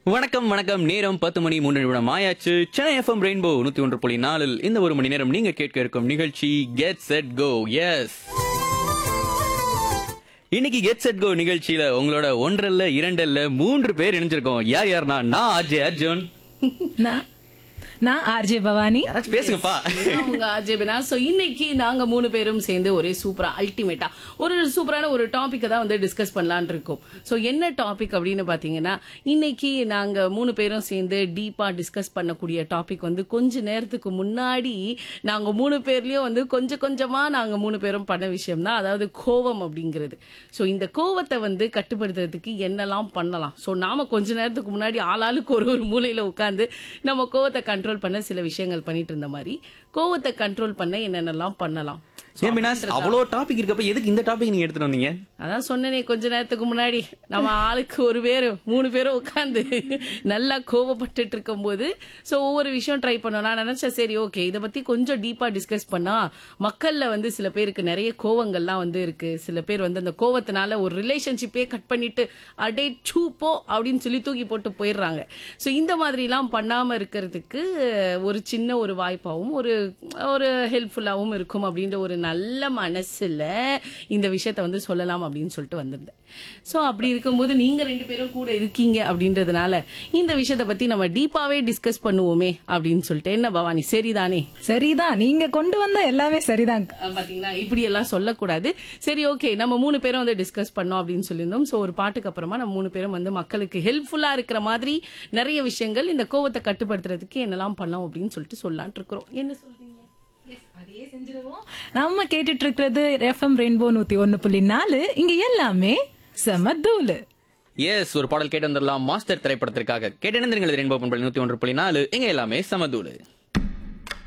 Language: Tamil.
வணக்கம் வணக்கம் நேரம் பத்து மணி மூன்று நிமிடம் ஆயாச்சு சென்னை எஃப்எம் ரெயின்போ நூத்தி ஒன்று புள்ளி நாலில் இந்த ஒரு மணி நேரம் நீங்க கேட்க இருக்கும் நிகழ்ச்சி கெட் செட் கோ எஸ் இன்னைக்கு கெட் செட் கோ நிகழ்ச்சியில உங்களோட ஒன்றல்ல இரண்டல்ல மூன்று பேர் இணைஞ்சிருக்கோம் யார் யாருன்னா நான் அஜய் அர்ஜுன் நான் நான் ஆர்ஜே பவானி யாராச்சும் பேசுங்கப்பா அவங்க அஜய்பினா சோ இன்னைக்கு நாங்க மூணு பேரும் சேர்ந்து ஒரே சூப்பரா அல்டிமேட்டா ஒரு சூப்பரான ஒரு டாபிக்கை தான் வந்து டிஸ்கஸ் பண்ணலாம்னு இருக்கோம் சோ என்ன டாபிக் அப்படின்னு பாத்தீங்கன்னா இன்னைக்கு நாங்க மூணு பேரும் சேர்ந்து டீப்பா டிஸ்கஸ் பண்ணக்கூடிய டாபிக் வந்து கொஞ்ச நேரத்துக்கு முன்னாடி நாங்க மூணு பேர்லயும் வந்து கொஞ்சம் கொஞ்சமா நாங்க மூணு பேரும் பண்ண விஷயம் தான் அதாவது கோவம் அப்படிங்கிறது சோ இந்த கோவத்தை வந்து கட்டுப்படுத்துறதுக்கு என்னெல்லாம் பண்ணலாம் சோ நாம கொஞ்ச நேரத்துக்கு முன்னாடி ஆளாளுக்கு ஒரு ஒரு மூலையில உட்கார்ந்து நம்ம கோவத்தை கண்ட்ரோல் பண்ண சில விஷயங்கள் பண்ணிட்டு இருந்த மாதிரி கோவத்தை கண்ட்ரோல் பண்ண என்னென்னலாம் பண்ணலாம் So, ஏன் பினாஸ் அவ்வளோ டாபிக் இருக்கப்ப எதுக்கு இந்த டாபிக் நீங்க எடுத்துட்டு வந்தீங்க அதான் சொன்னனே கொஞ்ச நேரத்துக்கு முன்னாடி நம்ம ஆளுக்கு ஒரு பேர் மூணு பேரும் உட்காந்து நல்லா கோவப்பட்டுட்டு இருக்கும்போது சோ ஒவ்வொரு விஷயம் ட்ரை பண்ணோம் நான் நினைச்சேன் சரி ஓகே இதை பத்தி கொஞ்சம் டீப்பா டிஸ்கஸ் பண்ணா மக்கள்ல வந்து சில பேருக்கு நிறைய கோவங்கள்லாம் வந்து இருக்கு சில பேர் வந்து அந்த கோவத்தினால ஒரு ரிலேஷன்ஷிப்பே கட் பண்ணிட்டு அடே சூப்போ அப்படின்னு சொல்லி தூக்கி போட்டு போயிடுறாங்க சோ இந்த மாதிரி எல்லாம் பண்ணாம இருக்கிறதுக்கு ஒரு சின்ன ஒரு வாய்ப்பாவும் ஒரு ஒரு ஹெல்ப்ஃபுல்லாவும் இருக்கும் அப்படின்ற ஒரு நல்ல மனசுல இந்த விஷயத்த வந்து சொல்லலாம் அப்படின்னு சொல்லிட்டு வந்திருந்தேன் சோ அப்படி இருக்கும்போது நீங்க ரெண்டு பேரும் கூட இருக்கீங்க அப்படின்றதுனால இந்த விஷயத்த பத்தி நம்ம டீப்பாவே டிஸ்கஸ் பண்ணுவோமே அப்படின்னு சொல்லிட்டு என்ன பவானி சரிதானே சரிதான் நீங்க கொண்டு வந்த எல்லாமே சரிதான் அஹ் பாத்தீங்களா இப்படி எல்லாம் சொல்லக்கூடாது சரி ஓகே நம்ம மூணு பேரும் வந்து டிஸ்கஸ் பண்ணோம் அப்படின்னு சொல்லியிருந்தோம் சோ ஒரு பாட்டுக்கு அப்புறமா நம்ம மூணு பேரும் வந்து மக்களுக்கு ஹெல்ப்ஃபுல்லா இருக்கிற மாதிரி நிறைய விஷயங்கள் இந்த கோவத்தை கட்டுப்படுத்துறதுக்கு என்னெல்லாம் பண்ணலாம் அப்படின்னு சொல்லிட்டு சொல்லலாம்னு இருக்கிறோம் என்ன சொல்றீங்க அதையே செஞ்சிருவோம் நம்ம கேட்டுட்டு இருக்கிறது எஃப்எம் ரெயின்போ நூத்தி ஒன்னு புள்ளி நாலு இங்க எல்லாமே செம தூளு எஸ் ஒரு பாடல் கேட்டு வந்துடலாம் மாஸ்டர் திரைப்படத்திற்காக கேட்டு ரெயின்போ பண்பல் நூத்தி ஒன்று புள்ளி நாலு எங்க எல்லாமே சமதூடு